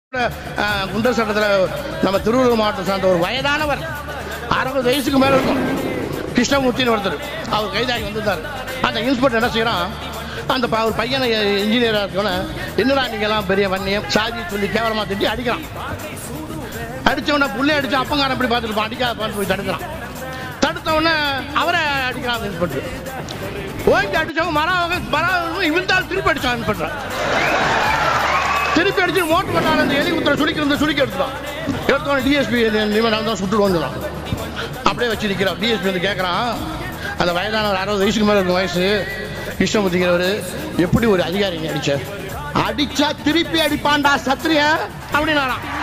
அஹ், குண்டர் சட்டத்தில் நம்ம திருவள்ளூர் மாவட்டம் சார்ந்த ஒரு வயதானவர் அறுபது வயசுக்கு மேல இருக்கும் கிருஷ்ணமூர்த்தின்னு ஒருத்தர் அவர் கைதாகி வந்திருந்தார் அந்த இன்ஸ்பெக்டர் என்ன செய்யறான் அந்த ப- ஒரு பையனை இன்ஜினியராக இருக்கவன என்னடா நீங்கெல்லாம் பெரிய வன்னியம் சாதி சொல்லி கேவலமா திட்டி அடிக்கிறான் அடிச்ச உடனே புள்ளை அடிச்சு அப்பங்காரன் இப்படி பார்த்துட்டு அடிக்காத போய் தடுக்கிறான் தடுத்த உடனே அவரை அடிக்கிறான் அந்த இன்ஸ்பெக்டர் ஓய்ந்து அடிச்சவங்க மரம் மரம் இவன் திருப்பி அடிச்சான் இன்ஸ்பெக்டர் திருப்பி அடிச்சு மோட்டர் பண்ணால அந்த எலி குத்துற சுடிக்க இருந்த சுடிக்க எடுத்துட்டான் எடுத்தோட டிஎஸ்பி நிமிடம் தான் சுட்டுடுவோம் அப்படியே வச்சு நிற்கிறான் டிஎஸ்பி வந்து கேட்குறான் அந்த வயதானவர் அறுபது வயசுக்கு மேலே இருக்கும் வயசு கிருஷ்ணமூர்த்திங்கிறவர் எப்படி ஒரு அதிகாரிங்க அடிச்சார் அடிச்சா திருப்பி அடிப்பான்டா சத்திரிய அப்படின்னாராம்